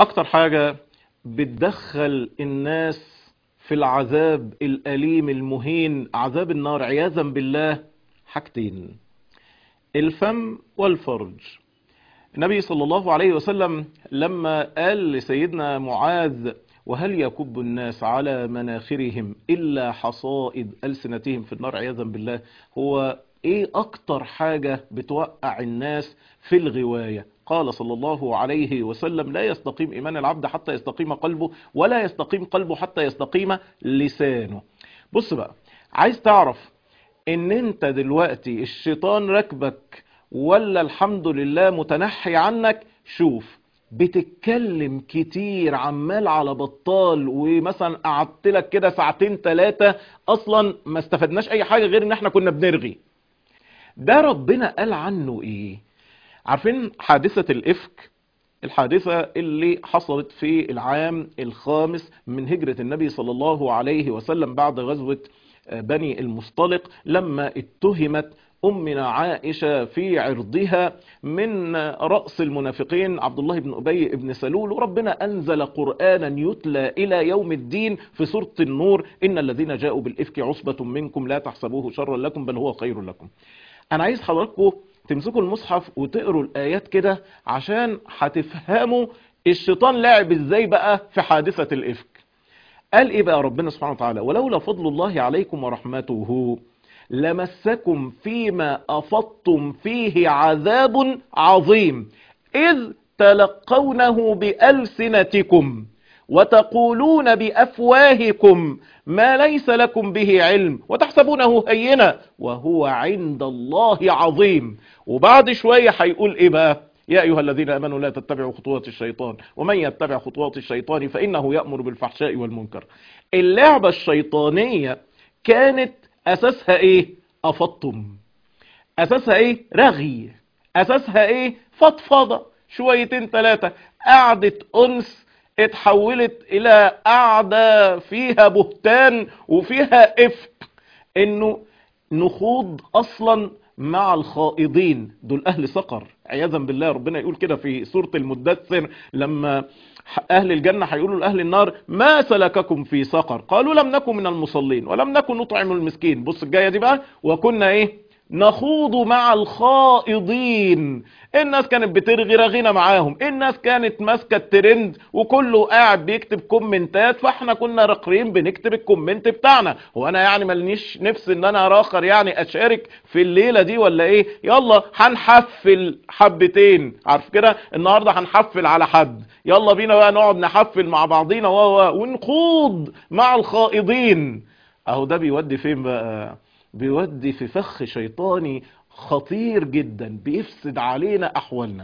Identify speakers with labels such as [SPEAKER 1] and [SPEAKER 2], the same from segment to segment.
[SPEAKER 1] اكتر حاجة بتدخل الناس في العذاب الاليم المهين عذاب النار عياذا بالله حاجتين الفم والفرج النبي صلى الله عليه وسلم لما قال لسيدنا معاذ وهل يكب الناس على مناخرهم إلا حصائد ألسنتهم في النار عياذا بالله هو إيه أكتر حاجة بتوقع الناس في الغواية قال صلى الله عليه وسلم لا يستقيم إيمان العبد حتى يستقيم قلبه ولا يستقيم قلبه حتى يستقيم لسانه بص بقى عايز تعرف ان انت دلوقتي الشيطان ركبك ولا الحمد لله متنحي عنك شوف بتتكلم كتير عمال على بطال ومثلا قعدت لك كده ساعتين ثلاثة اصلا ما استفدناش اي حاجة غير ان احنا كنا بنرغي ده ربنا قال عنه ايه عارفين حادثة الافك الحادثة اللي حصلت في العام الخامس من هجرة النبي صلى الله عليه وسلم بعد غزوة بني المصطلق لما اتهمت أمنا عائشة في عرضها من رأس المنافقين عبد الله بن أبي بن سلول وربنا أنزل قرآنا يتلى إلى يوم الدين في سورة النور إن الذين جاءوا بالإفك عصبة منكم لا تحسبوه شرا لكم بل هو خير لكم أنا عايز حضراتكم تمسكوا المصحف وتقروا الآيات كده عشان هتفهموا الشيطان لعب ازاي بقى في حادثة الإفك قال ايه بقى ربنا سبحانه وتعالى ولولا فضل الله عليكم ورحمته لمسكم فيما أفضتم فيه عذاب عظيم إذ تلقونه بألسنتكم وتقولون بأفواهكم ما ليس لكم به علم وتحسبونه هينا وهو عند الله عظيم وبعد شوية هيقول ايه بقى يا أيها الذين أمنوا لا تتبعوا خطوات الشيطان ومن يتبع خطوات الشيطان فإنه يأمر بالفحشاء والمنكر اللعبة الشيطانية كانت أساسها إيه أفضتم أساسها إيه رغي أساسها إيه فضفضة شويتين ثلاثة قعدة أنس اتحولت إلى قعدة فيها بهتان وفيها إفك إنه نخوض أصلا مع الخائضين دول أهل سقر عياذا بالله ربنا يقول كده في سورة المدثر لما أهل الجنة هيقولوا لأهل النار ما سلككم في سقر قالوا لم نكن من المصلين ولم نكن نطعم المسكين بص الجاية دي بقى وكنا إيه نخوض مع الخائضين الناس كانت بترغي رغينا معاهم الناس كانت ماسكه الترند وكله قاعد بيكتب كومنتات فاحنا كنا راقرين بنكتب الكومنت بتاعنا هو انا يعني ملنيش نفس ان انا راخر يعني اشارك في الليله دي ولا ايه يلا هنحفل حبتين عارف كده النهارده هنحفل على حد يلا بينا بقى نقعد نحفل مع بعضينا ونخوض مع الخائضين اهو ده بيودي فين بقى بيودي في فخ شيطاني خطير جدا بيفسد علينا احوالنا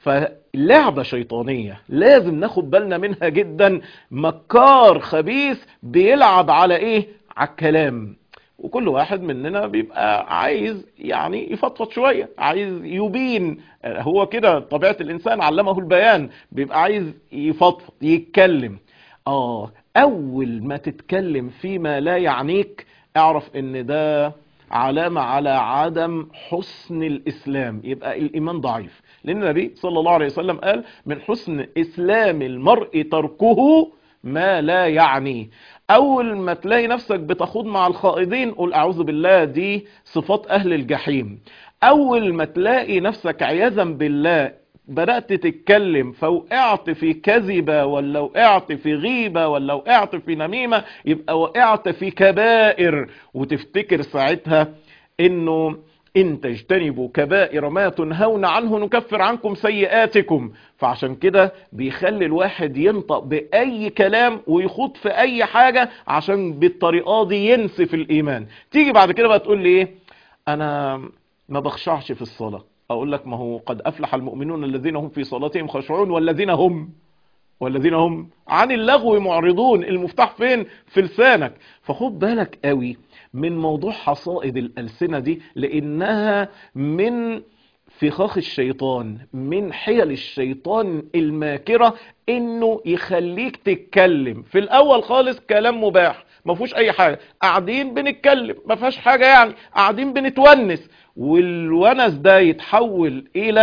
[SPEAKER 1] فلعبة شيطانية لازم ناخد بالنا منها جدا مكار خبيث بيلعب على ايه على الكلام وكل واحد مننا بيبقى عايز يعني يفضفض شوية عايز يبين هو كده طبيعة الانسان علمه البيان بيبقى عايز يفضفض يتكلم اه اول ما تتكلم فيما لا يعنيك اعرف ان ده علامة على عدم حسن الإسلام يبقى الإيمان ضعيف لأن النبي صلى الله عليه وسلم قال من حسن إسلام المرء تركه ما لا يعني أول ما تلاقي نفسك بتخوض مع الخائضين قل أعوذ بالله دي صفات أهل الجحيم أول ما تلاقي نفسك عياذا بالله بدأت تتكلم فوقعت في كذبة ولا وقعت في غيبة ولا وقعت في نميمة يبقى وقعت في كبائر وتفتكر ساعتها انه ان تجتنبوا كبائر ما تنهون عنه نكفر عنكم سيئاتكم فعشان كده بيخلي الواحد ينطق بأي كلام ويخوض في أي حاجة عشان بالطريقة دي ينسف الإيمان تيجي بعد كده بقى تقول لي إيه أنا ما بخشعش في الصلاة اقول لك ما هو قد افلح المؤمنون الذين هم في صلاتهم خاشعون والذين هم والذين هم عن اللغو معرضون المفتاح فين في لسانك فخد بالك قوي من موضوع حصائد الألسنة دي لأنها من فخاخ الشيطان من حيل الشيطان الماكرة انه يخليك تتكلم في الاول خالص كلام مباح ما فيهوش اي حاجة قاعدين بنتكلم ما فيهاش حاجة يعني قاعدين بنتونس والونس ده يتحول الى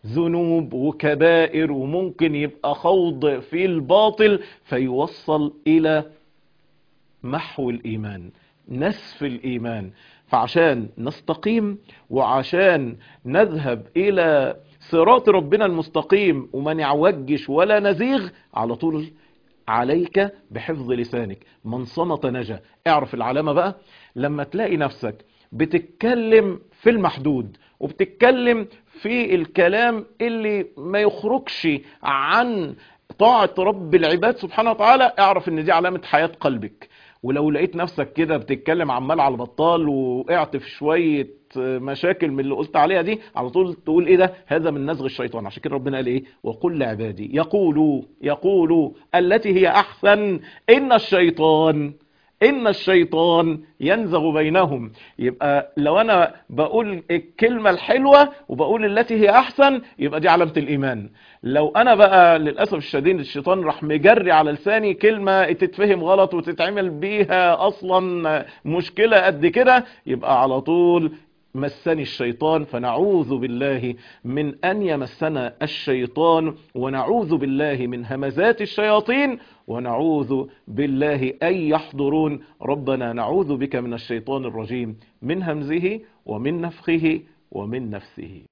[SPEAKER 1] ذنوب وكبائر وممكن يبقى خوض في الباطل فيوصل الى محو الايمان نسف الايمان فعشان نستقيم وعشان نذهب الى صراط ربنا المستقيم وما نعوجش ولا نزيغ على طول عليك بحفظ لسانك من صمت نجا اعرف العلامة بقى لما تلاقي نفسك بتتكلم في المحدود وبتتكلم في الكلام اللي ما يخرجش عن طاعة رب العباد سبحانه وتعالى اعرف ان دي علامة حياة قلبك ولو لقيت نفسك كده بتتكلم عمال على بطال وقعت في شوية مشاكل من اللي قلت عليها دي على طول تقول ايه ده هذا من نزغ الشيطان عشان كده ربنا قال ايه وقل لعبادي يقولوا يقولوا التي هي احسن ان الشيطان ان الشيطان ينزغ بينهم يبقى لو انا بقول الكلمة الحلوة وبقول التي هي احسن يبقى دي علامة الايمان لو انا بقى للأسف الشديد الشيطان راح مجري على لساني كلمة تتفهم غلط وتتعمل بيها اصلا مشكلة قد كده يبقى على طول مسني الشيطان فنعوذ بالله من أن يمسنا الشيطان ونعوذ بالله من همزات الشياطين ونعوذ بالله أن يحضرون ربنا نعوذ بك من الشيطان الرجيم من همزه ومن نفخه ومن نفسه